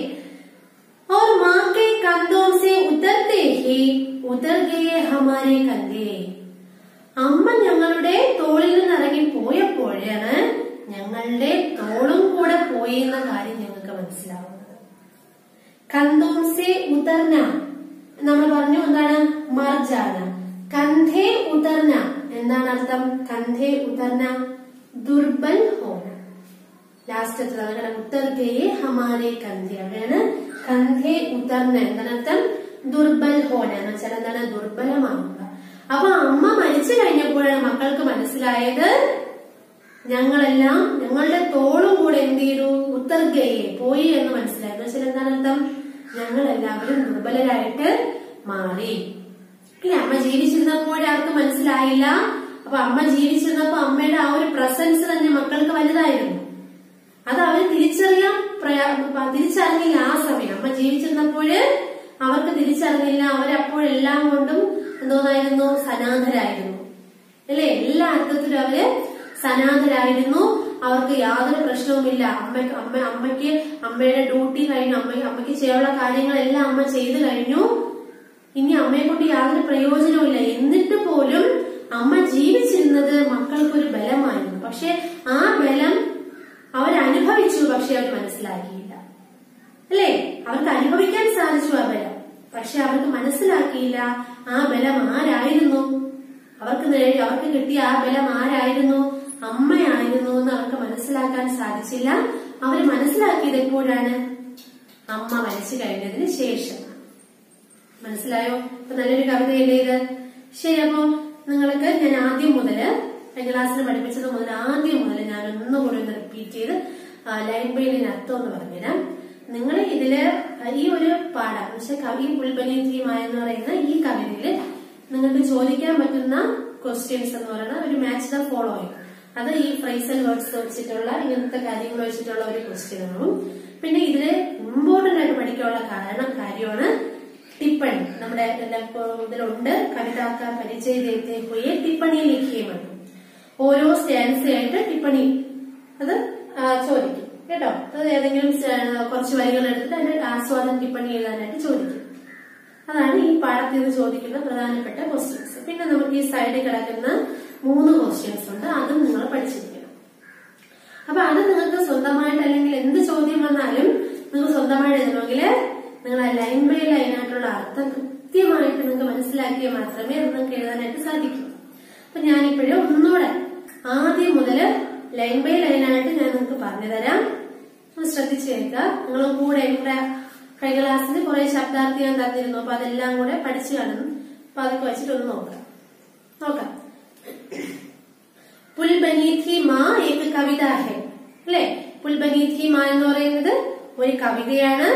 और माँ के कंधों से उतरते ही उतर गए हमारे कंधे അമ്മ ഞങ്ങളുടെ തോളിൽ നിന്ന് ഇറങ്ങി പോയപ്പോഴാണ് ഞങ്ങളുടെ തോളും കൂടെ പോയി എന്ന കാര്യം ഞങ്ങൾക്ക് മനസ്സിലാവുന്നത് കന്തോംസെ ഉതർന നമ്മൾ പറഞ്ഞു എന്താണ് മർജാന കന്ധേ ഉതർന എന്താണ് അർത്ഥം കന്ധേ ഉതർന ദുർബൽ ഹോന ലാസ്റ്റ് അങ്ങനെ ഉത്തർഗയെ ഹമാരെ കന്ധേ അവിടെയാണ് കന്ധേ ഉത്തർന്ന എന്താണ് അർത്ഥം ദുർബൽ ഹോന എന്ന് വെച്ചാൽ എന്താണ് ദുർബലമാകുക അപ്പൊ അമ്മ മരിച്ചു കഴിഞ്ഞപ്പോഴാണ് മക്കൾക്ക് മനസ്സിലായത് ഞങ്ങളെല്ലാം ഞങ്ങളുടെ തോളും കൂടെ എന്ത് ചെയ്തു ഉത്തർഗയെ പോയി എന്ന് മനസ്സിലായി എന്ന് വെച്ചാൽ എന്താണ് അർത്ഥം ഞങ്ങൾ എല്ലാവരും ദുർബലരായിട്ട് മാറി ഇല്ല അമ്മ ജീവിച്ചിരുന്നപ്പോൾ ആർക്ക് മനസ്സിലായില്ല അപ്പൊ അമ്മ ജീവിച്ചിരുന്നപ്പോ അമ്മയുടെ ആ ഒരു പ്രസൻസ് തന്നെ മക്കൾക്ക് വലുതായിരുന്നു അത് അവർ തിരിച്ചറിയാൻ പ്രയാ തിരിച്ചറിഞ്ഞില്ല ആ സമയം അമ്മ ജീവിച്ചിരുന്നപ്പോഴ് അവർക്ക് തിരിച്ചറിഞ്ഞില്ല അവരപ്പോഴെല്ലാം കൊണ്ടും എന്തോന്നായിരുന്നു സനാഥരായിരുന്നു അല്ലേ എല്ലാ അർത്ഥത്തിലും അവര് സനാഥരായിരുന്നു അവർക്ക് യാതൊരു പ്രശ്നവുമില്ല അമ്മ അമ്മ അമ്മയ്ക്ക് അമ്മയുടെ ഡ്യൂട്ടി കഴിഞ്ഞു അമ്മ അമ്മയ്ക്ക് ചെയ്യാനുള്ള കാര്യങ്ങളെല്ലാം അമ്മ ചെയ്തു കഴിഞ്ഞു ഇനി അമ്മയെ കൊണ്ട് യാതൊരു പ്രയോജനവുമില്ല എന്നിട്ട് പോലും അമ്മ ജീവിച്ചിരുന്നത് മക്കൾക്കൊരു ബലമായിരുന്നു പക്ഷെ ആ ബലം അവരനുഭവിച്ചു പക്ഷെ അവർ മനസ്സിലാക്കിയില്ല അല്ലേ അവർക്ക് അനുഭവിക്കാൻ സാധിച്ചു ആ ബലം പക്ഷെ അവർക്ക് മനസ്സിലാക്കിയില്ല ആ ബലം ആരായിരുന്നു അവർക്ക് നേടി അവർക്ക് കിട്ടിയ ആ ബലം ആരായിരുന്നു അമ്മയായിരുന്നു എന്ന് അവർക്ക് മനസ്സിലാക്കാൻ സാധിച്ചില്ല അവർ മനസ്സിലാക്കിയത് എപ്പോഴാണ് അമ്മ മരിച്ചു കഴിഞ്ഞതിന് ശേഷം മനസ്സിലായോ ഇപ്പൊ നല്ലൊരു കവിതയല്ലേ ഇത് ശരി അപ്പോ നിങ്ങൾക്ക് ഞാൻ ആദ്യം മുതല് കഴിഞ്ഞ ക്ലാസ്സിൽ പഠിപ്പിച്ചത് മുതൽ ആദ്യം മുതൽ ഞാൻ ഒന്നുകൂടി ഒന്ന് റിപ്പീറ്റ് ചെയ്ത് ലൈൻ ബൈ ലൈൻ അർത്ഥം എന്ന് പറഞ്ഞുതരാം നിങ്ങൾ ഇതില് ഈ ഒരു പാഠം പക്ഷെ കവി പുൽപ്പനീയമായ എന്ന് പറയുന്ന ഈ കവിതയില് നിങ്ങൾക്ക് ചോദിക്കാൻ പറ്റുന്ന ക്വസ്റ്റ്യൻസ് എന്ന് പറയുന്നത് ഒരു മാച്ച് ദ ഫോളോയിങ് അത് ഈ ഫ്രൈസൽ വേർഡ്സ് വെച്ചിട്ടുള്ള ഇങ്ങനത്തെ കാര്യങ്ങൾ വെച്ചിട്ടുള്ള ഒരു ക്വസ്റ്റ്യൻ ആവും പിന്നെ ഇതില് ഇമ്പോർട്ടന്റ് ആയിട്ട് പഠിക്കാനുള്ള കാരണം കാര്യമാണ് टिप्पणी നമ്മുടെ എല്ലാം ഇപ്പോ ഇതിലുണ്ട് കവിതാക്ക പരിചയ ദേത്തെ ഹുയെ ടിപ്പണി ലിഖിയുമുണ്ട് ഓരോ സ്റ്റാൻസയായിട്ട് ടിപ്പണി അത് ആ, ചോദിക്കും കേട്ടോ അത് ഏതെങ്കിലും ആ, കുറച്ച് വരികൾ എടുത്തിട്ട് അതിന്റെ ആസ്വാദം ടിപ്പണി എഴുതാനായിട്ട് ചോദിക്കും അതാണ് ഈ പാഠത്തിൽ നിന്ന് ചോദിക്കുന്ന പ്രധാനപ്പെട്ട ക്വസ്റ്റ്യൻസ് പിന്നെ നമുക്ക് ഈ സൈഡിൽ കിടക്കുന്ന മൂന്ന് ക്വസ്റ്റ്യൻസ് ഉണ്ട് അതും നിങ്ങൾ പഠിച്ചിരിക്കണം അപ്പൊ അത് നിങ്ങൾക്ക് സ്വന്തമായിട്ട് അല്ലെങ്കിൽ എന്ത് ചോദ്യം വന്നാലും നിങ്ങൾക്ക് സ്വന്തമായിട്ട് എഴുതണമെങ്കിൽ നിങ്ങൾ ആ ലൈൻ ബൈ ലൈൻ ആയിട്ടുള്ള അർത്ഥം കൃത്യമായിട്ട് നിങ്ങൾക്ക് മനസ്സിലാക്കിയാൽ മാത്രമേ അത് നിങ്ങൾക്ക് എഴുതാനായിട്ട് സാധിക്കൂ അപ്പൊ ഞാനിപ്പോഴും ഒന്നുകൂടെ ആദ്യം മുതൽ ലൈൻ ബൈ ലൈൻ ആയിട്ട് ഞാൻ നിങ്ങൾക്ക് പറഞ്ഞു തരാം ഒന്ന് ശ്രദ്ധിച്ചു കേൾക്കുക നിങ്ങൾ കൂടെ ഇവിടെ കഴിഞ്ഞ ക്ലാസ്സിൽ കുറെ ശബ്ദാർത്ഥി ഞാൻ തന്നിരുന്നു അപ്പൊ അതെല്ലാം കൂടെ പഠിച്ചു കാണും അപ്പൊ അതൊക്കെ വെച്ചിട്ട് ഒന്ന് നോക്കാം നോക്കാം പുൽബനി ഥി മാ ഏക കവിത ഹെ അല്ലെ പുൽബനി ഥി മാ എന്ന് പറയുന്നത് ഒരു കവിതയാണ്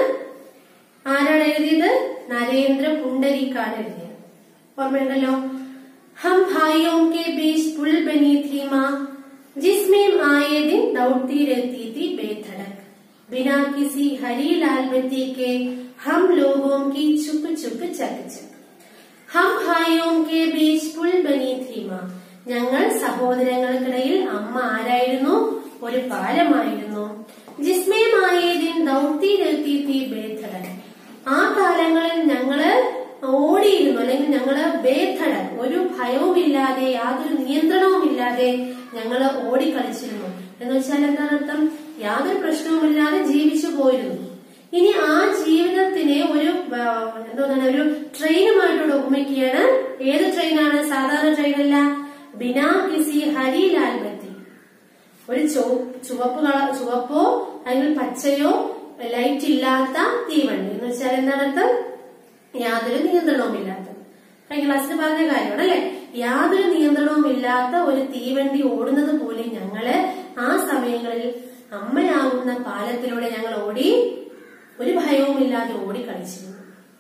ആരാണ് എഴുതിയത് നരേന്ദ്ര പുണ്ടരിക്കാണ് എഴുതിയത് ഓർമ്മയുണ്ടല്ലോ ഹം ഭായിയോं के बीच पुल बनी थी माँ जिसमें आए दिन दौड़ती रहती थी बेधड़क बिना किसी हरी लाल बत्ती के हम लोगों की चुप चुप चक चक ഹം ഭായിയോं के बीच പുൽ ബനി थी माँ ഞങ്ങൾ സഹോദരങ്ങൾക്കിടയിൽ അമ്മ ആരായിരുന്നു ഒരു പാലമായിരുന്നു ജിസ്മേ മായേദിൻ ദൗത്തി രത്തി തീ ബേധടൻ ആ കാലങ്ങളിൽ ഞങ്ങള് ഓടിയിരുന്നു അല്ലെങ്കിൽ ഞങ്ങള് ബേധടൻ ഒരു ഭയവുമില്ലാതെ യാതൊരു നിയന്ത്രണവുമില്ലാതെ ഞങ്ങള് ഓടിക്കളിച്ചിരുന്നു എന്ന് വെച്ചാൽ എന്താണ് അർത്ഥം യാതൊരു പ്രശ്നവുമില്ലാതെ ജീവിച്ചു പോയിരുന്നു ഇനി ആ ജീവിതത്തിനെ ഒരു ആ, എന്താണ് ഒരു ട്രെയിനുമായിട്ടൂടെ ഉപമിക്കുകയാണ് ഏത് ട്രെയിനാണ് സാധാരണ ട്രെയിനല്ല ബിനാ കിസി ഹരി ലാൽ ബത്തി ഒരു ചുവ- ചുവപ്പ് കളർ ചുവപ്പോ അല്ലെങ്കിൽ പച്ചയോ ലൈറ്റ് ഇല്ലാത്ത തീവണ്ടി എന്ന് വെച്ചാൽ എന്താണ് അർത്ഥം യാതൊരു നിയന്ത്രണവും ഇല്ലാത്ത കഴിഞ്ഞ ക്ലാസ്സിൽ പറഞ്ഞ കാര്യമാണ് അല്ലെ യാതൊരു നിയന്ത്രണവും ഇല്ലാത്ത ഒരു തീവണ്ടി ഓടുന്നത് പോലെ ഞങ്ങള് ആ സമയങ്ങളിൽ അമ്മയാകുന്ന പാലത്തിലൂടെ ഞങ്ങൾ ഓടി ഒരു ഭയവുമില്ലാതെ ഓടി കളിച്ചിരുന്നു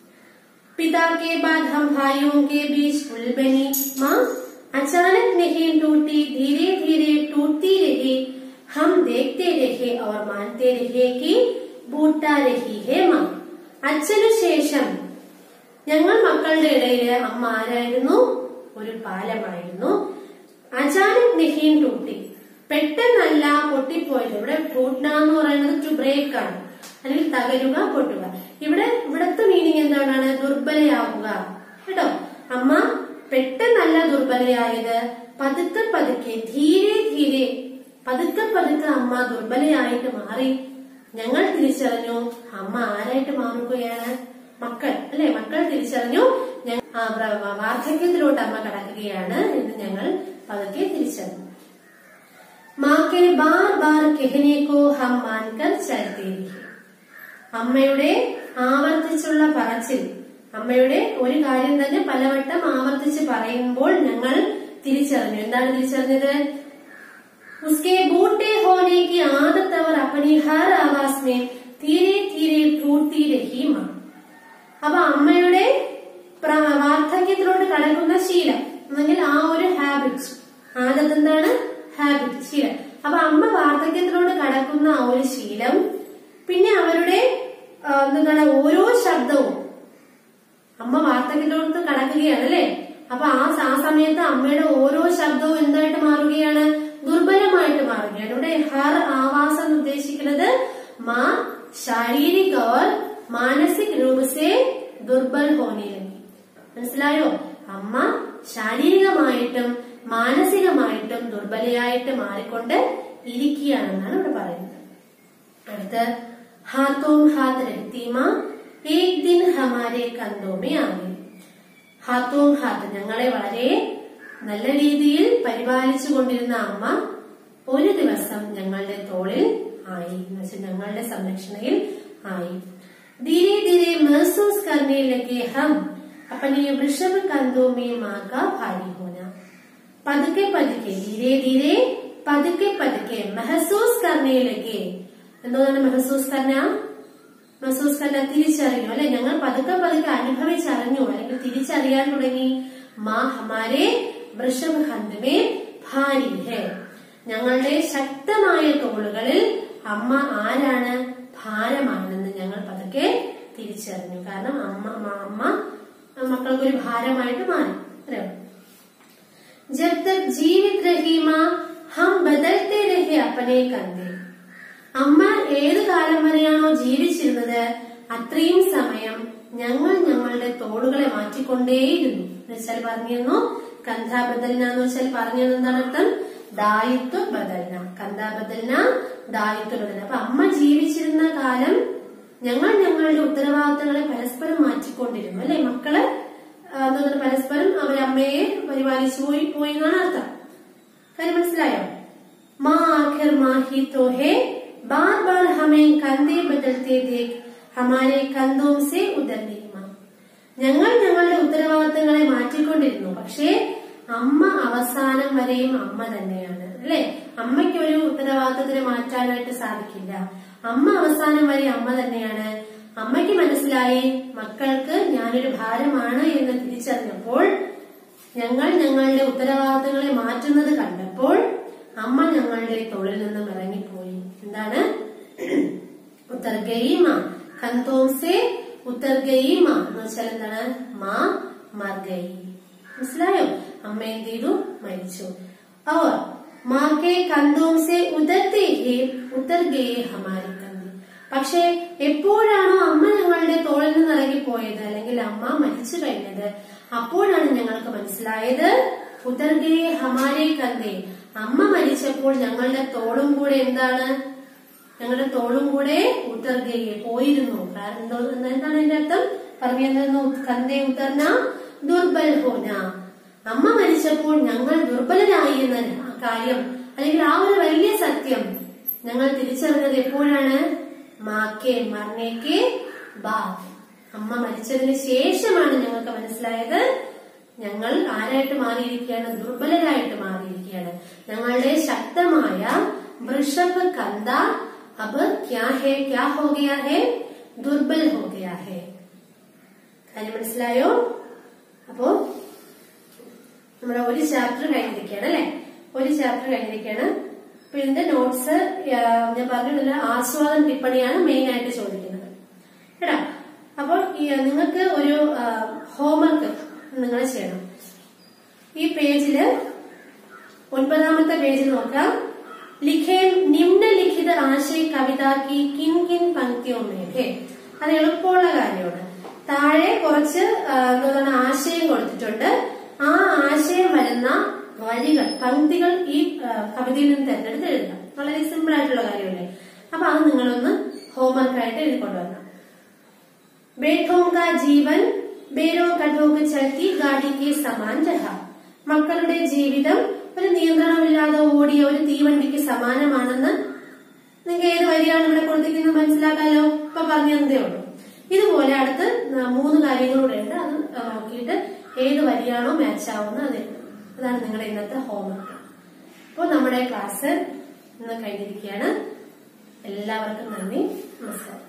पिता के बाद हम भाइयों के बीच पुल बनी माँ अचानक नहीं टूटी धीरे धीरे टूटती रही हम देखते रहे और मानते रहे कि बूटा रही है माँ അച്ഛനു ശേഷം ഞങ്ങൾ മക്കളുടെ ഇടയിൽ അമ്മ ആരായിരുന്നു ഒരു പാലമായിരുന്നു അചാനക് നെഹീൻ ടൂട്ടി പെട്ടെന്നല്ല പൊട്ടിപ്പോയത് ഇവിടെ ടൂട്ട എന്ന് പറയുന്നത് ടു ബ്രേക്ക് ആണ് അല്ലെങ്കിൽ തകരുക പൊട്ടുക ഇവിടെ ഇവിടത്തെ മീനിങ് എന്താണ് ദുർബലയാവുക കേട്ടോ അമ്മ പെട്ടെന്നല്ല ദുർബലയായത് പതുക്കെ പതുക്കെ ധീരെ ധീരെ പതുക്കെ പതുക്കെ അമ്മ ദുർബലയായിട്ട് മാറി ഞങ്ങൾ തിരിച്ചറിഞ്ഞു അമ്മ ആരായിട്ട് മാറുകയാണ് മക്കൾ അല്ലെ മക്കൾ തിരിച്ചറിഞ്ഞു ഞങ്ങൾ ആ, പ്ര- വാർദ്ധക്യത്തിലോട്ട് അമ്മ കടക്കുകയാണ് എന്ന് ഞങ്ങൾ പതുക്കെ തിരിച്ചറിഞ്ഞു മാ കെ ബാർ ബാർ കെഹനെ കോ ഹം മാൻകർ ചലത്തെ രഹെ. അമ്മയുടെ ആവർത്തിച്ചുള്ള പറച്ചിൽ അമ്മയുടെ ഒരു കാര്യം തന്നെ പലവട്ടം ആവർത്തിച്ച് പറയുമ്പോൾ ഞങ്ങൾ തിരിച്ചറിഞ്ഞു എന്താണ് തിരിച്ചറിഞ്ഞത് उसके बूटे होने की आदत और अपनी हर आवाज में धीरे धीरे टूटती रही माँ അപ്പൊ അമ്മയുടെ പ്ര- വാർദ്ധക്യത്തിലോട്ട് കടക്കുന്ന ശീലം അല്ലെങ്കിൽ ആ ഒരു ഹാബിറ്റ് ആദത്ത് എന്താണ് ഹാബിറ്റ് ശീലം അപ്പൊ അമ്മ വാർദ്ധക്യത്തിലോട്ട് കടക്കുന്ന ആ ഒരു ശീലം പിന്നെ അവരുടെ ആ, എന്താണ് ഓരോ ശബ്ദവും അമ്മ വാർദ്ധക്യത്തിലോട്ട് കടക്കുകയാണ് അല്ലെ അപ്പൊ ആ സ- ആ സമയത്ത് അമ്മയുടെ ഓരോ ശബ്ദവും എന്തായിട്ട് മാറുകയാണ് ദുർബലമായിട്ട് മാറുകയാണ് ഇവിടെ ഹർ ആവാസ് എന്ന് ഉദ്ദേശിക്കുന്നത് മാ ശാരീരിക और മാനസിക രൂപസെ ദുർബൽ ഹോനെ ലഗി മനസ്സിലായോ അമ്മ ശാരീരികമായിട്ടും മാനസികമായിട്ടും ദുർബലയായിട്ട് മാറിക്കൊണ്ട് ഇരിക്കുകയാണെന്നാണ് ഇവിടെ പറയുന്നത് അടുത്ത് ഹാത്തോം ഹാത്ത് രഹ്തീമ ഏക് ദിൻ ഹമാരെ കന്തോമേ ആകെ ഹാത്തോം ഹാത്ത് ഞങ്ങളെ വളരെ നല്ല രീതിയിൽ പരിപാലിച്ചു കൊണ്ടിരുന്ന അമ്മ ഒരു ദിവസം ഞങ്ങളുടെ തോളിൽ ആയി എന്ന് വെച്ചാൽ ഞങ്ങളുടെ സംരക്ഷണയിൽ ആയി धीरे धीरे महसूस करने लगे हम अपने वृषभ कंधों में माँ का भारी होना പതുക്കെ പതുക്കെ ധീരെ ധീരെ പതുക്കെ പതുക്കെ മെഹസൂസ് കർണേ ലഗെ എന്താണ് മെഹസൂസ് കർണ മെഹസൂസ് കർണ തിരിച്ചറിഞ്ഞു അല്ലെ ഞങ്ങൾ പതുക്കെ പതുക്കെ അനുഭവിച്ചറിഞ്ഞു അല്ലെങ്കിൽ തിരിച്ചറിയാൻ തുടങ്ങി മാ ഹമാരെ വൃഷഭ ഹന്തമേ ഭാരി ഹേ ഞങ്ങളുടെ ശക്തമായ തോളുകളിൽ അമ്മ ആരാണ് ഭാരം തിരിച്ചറിഞ്ഞു കാരണം അമ്മ അമ്മ- അമ്മ മക്കൾക്കൊരു ഭാരമായിട്ട് മാറി അത്രേ ഉള്ളൂ. जब तक जीवित रही माँ हम बदलते रहे अपने कंधे അമ്മ ഏത് കാലം വരെയാണോ ജീവിച്ചിരുന്നത് അത്രയും സമയം ഞങ്ങൾ ഞങ്ങളുടെ തോളുകളെ മാറ്റിക്കൊണ്ടേയിരുന്നു എന്ന് വെച്ചാൽ പറഞ്ഞിരുന്നു കന്ധാ ബദൽന എന്ന് വെച്ചാൽ പറഞ്ഞത് എന്താണ് അർത്ഥം ദായിത്വ ബദൽന കന്ധാ ബദൽന ദായിത്വ ബദൽന അപ്പൊ അമ്മ ജീവിച്ചിരുന്ന കാലം ഞങ്ങൾ ഞങ്ങളുടെ ഉത്തരവാദിത്തങ്ങളെ പരസ്പരം മാറ്റിക്കൊണ്ടിരുന്നു അല്ലെ മക്കള് ആ, എന്താ പറയുക, പരസ്പരം അവരമ്മയെ പരിപാലിച്ചു പോയി പോയി എന്നാണ് അർത്ഥം കാര്യം മനസ്സിലായോ മാ ആഖിർ മാ ഹി तो है बार बार हमें कंधे बदलते देख हमारे कंधों से उतर गई माँ ഞങ്ങൾ ഞങ്ങളുടെ ഉത്തരവാദിത്തങ്ങളെ മാറ്റിക്കൊണ്ടിരുന്നു പക്ഷേ അമ്മ അവസാനം വരെയും അമ്മ തന്നെയാണ് അല്ലെ അമ്മയ്ക്ക് ഒരു ഉത്തരവാദിത്തത്തിനെ മാറ്റാനായിട്ട് സാധിക്കില്ല അമ്മ അവസാനം വരെ അമ്മ തന്നെയാണ് അമ്മയ്ക്ക് മനസ്സിലായി മക്കൾക്ക് ഞാനൊരു ഭാരമാണ് എന്ന് തിരിച്ചറിഞ്ഞപ്പോൾ ഞങ്ങൾ ഞങ്ങളുടെ ഉത്തരവാദിത്തങ്ങളെ മാറ്റുന്നത് കണ്ടപ്പോൾ അമ്മ ഞങ്ങളുടെ തൊഴിൽ നിന്നും ഇറങ്ങിപ്പോയി എന്താണ് ഉത്തർ ഗയി മാ കന്തോംസെ ഉത്തർ ഗയി മാ എന്ന് വെച്ചാൽ എന്താണ് മാ മർ ഗയി മനസ്സിലായോ അമ്മ എന്ത് ചെയ്തു മരിച്ചു അവർ മാക്കെ കന്തോംസെ ഉദർത്തെ ഹേ ഉത്തർ ഗയെ ഹമാരി കന്തി പക്ഷെ എപ്പോഴാണോ അമ്മ ഞങ്ങളുടെ തോളിൽ നിന്ന് ഇറങ്ങിപ്പോയത് അല്ലെങ്കിൽ അമ്മ മരിച്ചു കഴിഞ്ഞത് അപ്പോഴാണ് ഞങ്ങൾക്ക് മനസ്സിലായത് ഉദർഗയെ ഹമാരെ കന്തേ അമ്മ മരിച്ചപ്പോൾ ഞങ്ങളുടെ തോളും കൂടെ എന്താണ് ഞങ്ങളുടെ തോളും കൂടെ ഉത്തർഗയെ പോയിരുന്നു കാരണം എന്തോ എന്താണ് എന്റെ അർത്ഥം പറഞ്ഞു കന്തേ ഉത്തർന ദുർബൽ ഹോന അമ്മ മരിച്ചപ്പോൾ ഞങ്ങൾ ദുർബലരായി എന്ന കാര്യം അല്ലെങ്കിൽ ആ ഒരു വലിയ സത്യം ഞങ്ങൾ തിരിച്ചറിഞ്ഞത് എപ്പോഴാണ് മാക്കെ മർണേക്കെ ബാദ് അമ്മ മരിച്ചതിന് ശേഷമാണ് ഞങ്ങൾക്ക് മനസ്സിലായത് ഞങ്ങൾ ആരായിട്ട് മാറിയിരിക്കുകയാണ് ദുർബലരായിട്ട് മാറിയിരിക്കുകയാണ് ഞങ്ങളുടെ ശക്തമായ വൃഷഭ കന്ത അബ് ക്യാ ഹേ ക്യാ ഹോ ഗയാ ഹേ ദുർബൽ ഹോ ഗയാ ഹേ കാര്യം മനസ്സിലായോ അപ്പോ നമ്മുടെ ഒരു ചാപ്റ്റർ കഴിഞ്ഞിരിക്കുകയാണ് അല്ലെ ഒരു ചാപ്റ്റർ കഴിഞ്ഞിരിക്കുകയാണ് അപ്പൊ ഇതിന്റെ നോട്ട്സ് ഞാൻ പറഞ്ഞിട്ടില്ല ആസ്വാദന ടിപ്പണിയാണ് മെയിൻ ആയിട്ട് ചോദിക്കുന്നത് കേട്ടോ അപ്പൊ നിങ്ങൾക്ക് ഒരു ഹോംവർക്ക് നിങ്ങൾ ചെയ്യണം ഈ പേജില് ഒൻപതാമത്തെ പേജിൽ നോക്കാം ലിഖേ നിമ്നലിഖിത ആശയ കവിതാക്കി കിൻ കിൻ പങ്ക്തിയൊന്നേ അത് എളുപ്പമുള്ള കാര്യമാണ് താഴെ കുറച്ച് ആ, എന്താണ് ആശയം കൊടുത്തിട്ടുണ്ട് ആ ആശയം വരുന്ന വരികൾ പങ്ക്തികൾ ഈ ആ, കവിതയിൽ നിന്ന് തിരഞ്ഞെടുത്ത് എഴുതുക വളരെ സിമ്പിൾ ആയിട്ടുള്ള കാര്യമല്ലേ അപ്പൊ അത് നിങ്ങളൊന്ന് ഹോംവർക്ക് ആയിട്ട് എഴുതി കൊണ്ടുവരണം बेटों का जीवन ബേരോ കഠോക്ക് ചലത്തി ഗാഡിക്ക് സമാൻ രഹ മക്കളുടെ ജീവിതം ഒരു നിയന്ത്രണമില്ലാതെ ഓടിയ ഒരു തീവണ്ടിക്ക് സമാനമാണെന്ന് നിങ്ങൾക്ക് ഏത് വരിയാണ് ഇവിടെ കൊടുത്തിരിക്കുന്നത് മനസ്സിലാക്കാലോ ഇപ്പൊ പറഞ്ഞു തന്നതേ ഉള്ളൂ ഇതുപോലെ അടുത്ത് ന- മൂന്ന് കാര്യങ്ങളൂടെ ഉണ്ട് അത് നോക്കിയിട്ട് ഏത് വരിയാണോ മാച്ച് ആവുന്നത് അത് എഴുതണം. അതാണ് നിങ്ങളുടെ ഇന്നത്തെ ഹോംവർക്ക് അപ്പോൾ നമ്മുടെ ക്ലാസ് ഇന്ന് കഴിഞ്ഞിരിക്കുകയാണ് എല്ലാവർക്കും നന്ദി നമസ്കാരം